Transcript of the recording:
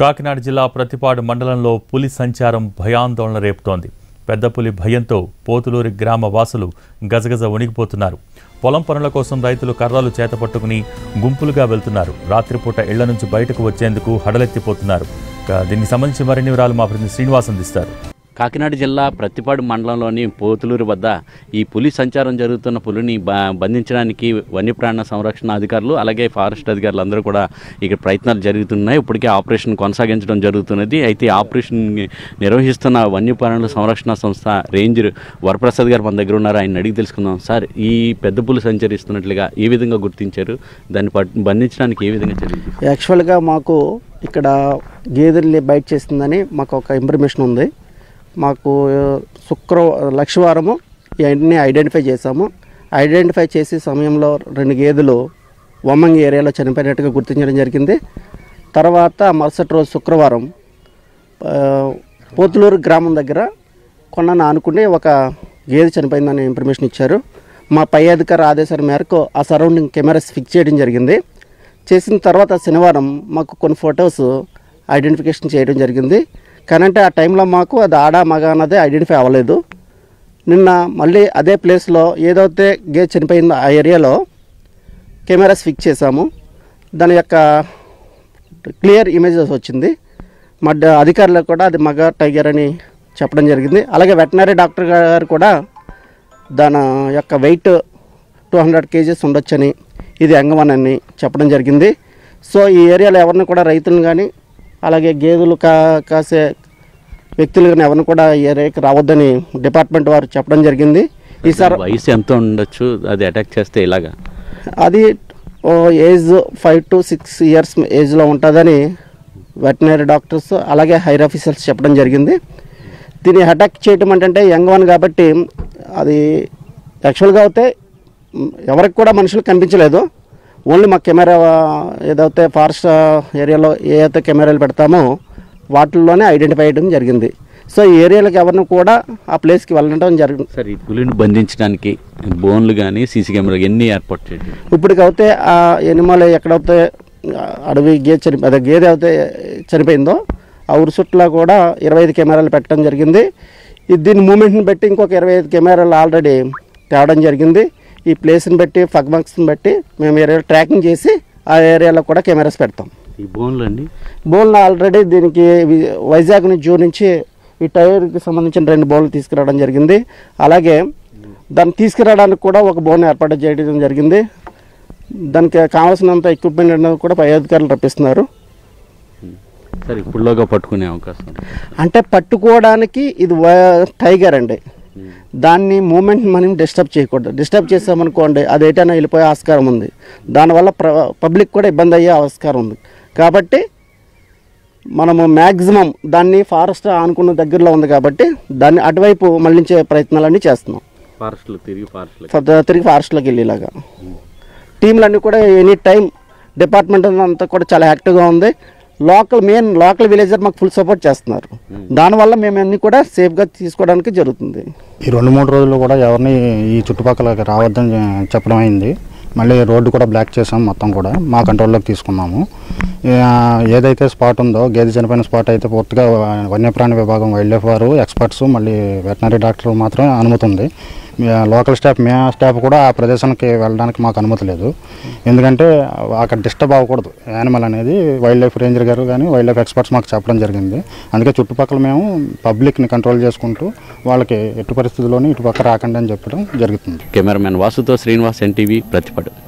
కాకినాడ జిల్లా ప్రతిపాడు మండలంలో పులి సంచారం భయాందోళన రేపుతోంది పెద్ద పులి భయంతో పోతులూరి గ్రామ వాసులు గజగజ వణికిపోతున్నారు పొలం పనుల కోసం రైతులు కర్రలు చేతపట్టుకుని గుంపులుగా వెళ్తున్నారు రాత్రిపూట ఇళ్ల నుంచి బయటకు వచ్చేందుకు హడలెత్తిపోతున్నారు ఇక దీనికి సంబంధించి మరిన్ని వివరాలు మా ప్రతినిధి శ్రీనివాస్ అందిస్తారు కాకినాడ జిల్లా ప్రతిపాడు మండలంలోని పోతులూరు వద్ద ఈ పులి సంచారం జరుగుతున్న పులిని బ- బంధించడానికి వన్యప్రాణ సంరక్షణ అధికారులు అలాగే ఫారెస్ట్ అధికారులు అందరూ కూడా ఇక్కడ ప్రయత్నాలు జరుగుతున్నాయి ఇప్పటికే ఆపరేషన్ కొనసాగించడం జరుగుతున్నది అయితే ఈ ఆపరేషన్ నిర్వహిస్తున్న వన్యప్రాణుల సంరక్షణ సంస్థ రేంజర్ వరప్రసాద్ గారు మన దగ్గర ఉన్నారు ఆయన అడిగి తెలుసుకుందాం సార్ ఈ పెద్ద పులి సంచరిస్తున్నట్లుగా ఏ విధంగా గుర్తించారు దాన్ని పట్- బంధించడానికి ఏ విధంగా జరిగింది యాక్చువల్గా మాకు ఇక్కడ గేదెల్ని బయట చేస్తుందని మాకు ఒక ఇన్ఫర్మేషన్ ఉంది మాకు శుక్ర లక్షవారము ఇవన్నీ ఐడెంటిఫై చేసాము ఐడెంటిఫై చేసే సమయంలో రెండు గేదెలు వమ్మంగి ఏరియాలో చనిపోయినట్టుగా గుర్తించడం జరిగింది తర్వాత మరుసటి రోజు శుక్రవారం ఆ, పోతులూరు గ్రామం దగ్గర కొన్న ఆనుకుని ఒక గేదె చనిపోయిందని ఇన్ఫర్మేషన్ ఇచ్చారు మా పై అధికారి ఆదేశాల మేరకు ఆ సరౌండింగ్ కెమెరాస్ ఫిక్స్ చేయడం జరిగింది చేసిన తర్వాత శనివారం మాకు కొన్ని ఫొటోస్ ఐడెంటిఫికేషన్ చేయడం జరిగింది కానీ అంటే ఆ టైంలో మాకు అది ఆడ మగ అన్నది ఐడెంటిఫై అవ్వలేదు నిన్న మళ్ళీ అదే ప్లేస్లో ఏదైతే గేదె చనిపోయిందో ఆ ఏరియాలో కెమెరాస్ ఫిక్స్ చేశాము దాని యొక్క క్లియర్ ఇమేజెస్ వచ్చింది మా డ- అధికారులకు కూడా అది మగ టైగర్ అని చెప్పడం జరిగింది అలాగే వెటనరీ డాక్టర్ గారు కూడా దాని యొక్క వెయిట్ టూ హండ్రెడ్ కేజీస్ ఉండొచ్చని ఇది అంగవన్ అని చెప్పడం జరిగింది సో ఈ ఏరియాలో ఎవరిని కూడా రైతులను కానీ అలాగే గేదెలు కా కాసే వ్యక్తులు కానీ ఎవరిని కూడా ఈ ఏరియాకి రావద్దని డిపార్ట్మెంట్ వారు చెప్పడం జరిగింది ఈసారి వయసు ఎంత ఉండొచ్చు అది అటాక్ చేస్తే ఇలాగా అది ఓ age five to six years ఏజ్లో ఉంటుందని వెటనరీ డాక్టర్స్ అలాగే హైర్ ఆఫీసర్స్ చెప్పడం జరిగింది దీన్ని అటాక్ చేయటం అంటే యంగ్ వన్ కాబట్టి అది యాక్చువల్గా అయితే మ్, ఎవరికి కూడా మనుషులు కనిపించలేదు ఓన్లీ మా కెమెరా ఏదైతే ఫారెస్ట్ ఏరియాలో ఏ అయితే కెమెరాలు పెడతామో వాటిల్లోనే ఐడెంటిఫై చేయడం జరిగింది సో ఈ ఏరియాలకు ఎవరిని కూడా ఆ ప్లేస్కి వెళ్ళడం జరిగింది సార్ ఈ పులిని బంధించడానికి బోన్లు కానీ సీసీ కెమెరా ఎన్ని ఏర్పాటు చేయండి ఇప్పటికైతే ఆ ఎనిమల్ ఎక్కడైతే ఆ, అడవి గేదె చని అదే గేదె అయితే చనిపోయిందో ఆ ఊరు చుట్టూ కూడా ఇరవై ఐదు కెమెరాలు పెట్టడం జరిగింది ఈ దీని మూమెంట్ని బట్టి ఇంకొక ఇరవై ఐదు కెమెరాలు ఆల్రెడీ తేవడం జరిగింది ఈ ప్లేస్ని బట్టి ఫగ్మక్స్ని బట్టి మేము ఏరియా ట్రాకింగ్ చేసి ఆ ఏరియాలో కూడా కెమెరాస్ పెడతాం ఈ బోన్లు అండి బోల్ని ఆల్రెడీ దీనికి వి- వైజాగ్ నుంచి జూ నుంచి ఈ టైర్కి సంబంధించిన రెండు బోన్లు తీసుకురావడం జరిగింది అలాగే దాన్ని తీసుకురావడానికి కూడా ఒక బోన్ ఏర్పాటు చేయడం జరిగింది దానికి కావాల్సినంత ఎక్విప్మెంట్ అనేది కూడా పై అధికారులు రప్పిస్తున్నారు సార్ ఇప్పుడులోగా పట్టుకునే అవకాశం ఉంది. అంటే పట్టుకోవడానికి ఇది వ- టైగర్ అండి దాన్ని మూమెంట్ మనం డిస్టర్బ్ చేయకూడదు డిస్టర్బ్ చేసామనుకోండి అది ఎటైనా వెళ్ళిపోయే ఆస్కారం ఉంది దానివల్ల ప్ర పబ్లిక్ కూడా ఇబ్బంది అయ్యే ఆస్కారం ఉంది కాబట్టి మనము మ్యాక్సిమం దాన్ని ఫారెస్ట్ ఆనుకున్న దగ్గరలో ఉంది కాబట్టి దాన్ని అటువైపు మళ్ళించే ప్రయత్నాలన్నీ చేస్తున్నాం ఫారెస్ట్లో తిరిగి ఫారెస్ట్లో ఫర్దర్ తిరిగి ఫారెస్ట్లోకి వెళ్ళేలాగా టీంలన్నీ కూడా ఎనీ టైం డిపార్ట్మెంట్ అంతా కూడా చాలా యాక్టివ్గా ఉంది లోకల్ మెయిన్ లోకల్ విలేజర్ మాకు ఫుల్ సపోర్ట్ చేస్తున్నారు దానివల్ల మేము అన్ని కూడా సేఫ్గా తీసుకోవడానికి జరుగుతుంది ఈ రెండు మూడు రోజుల్లో కూడా ఎవరిని ఈ చుట్టుపక్కలకి రావద్దని చెప్పడం అయింది మళ్ళీ రోడ్డు కూడా బ్లాక్ చేసాం మొత్తం కూడా మా కంట్రోల్లోకి తీసుకున్నాము ఆ, ఏదైతే స్పాట్ ఉందో గేదె చనిపోయిన స్పాట్ అయితే పూర్తిగా వన్యప్రాణి విభాగం వైల్డ్ లైఫ్ వారు ఎక్స్పర్ట్స్ మళ్ళీ వెటనరీ డాక్టర్ మాత్రం అనుమతి ఉంది మీ- లోకల్ స్టాఫ్ మే స్టాఫ్ కూడా ఆ ప్రదేశానికి వెళ్ళడానికి మాకు అనుమతి లేదు ఎందుకంటే అక్కడ డిస్టర్బ్ అవ్వకూడదు యానిమల్ అనేది వైల్డ్ లైఫ్ రేంజర్ గారు కానీ వైల్డ్ లైఫ్ ఎక్స్పర్ట్స్ మాకు చెప్పడం జరిగింది అందుకే చుట్టుపక్కల మేము పబ్లిక్ని కంట్రోల్ చేసుకుంటూ వాళ్ళకి ఎటు పరిస్థితుల్లోనూ ఇటు పక్క రాకండి అని చెప్పడం జరుగుతుంది కెమెరామెన్ వాసుతో శ్రీనివాస్ ఎన్టీవీ ప్రతిపాడు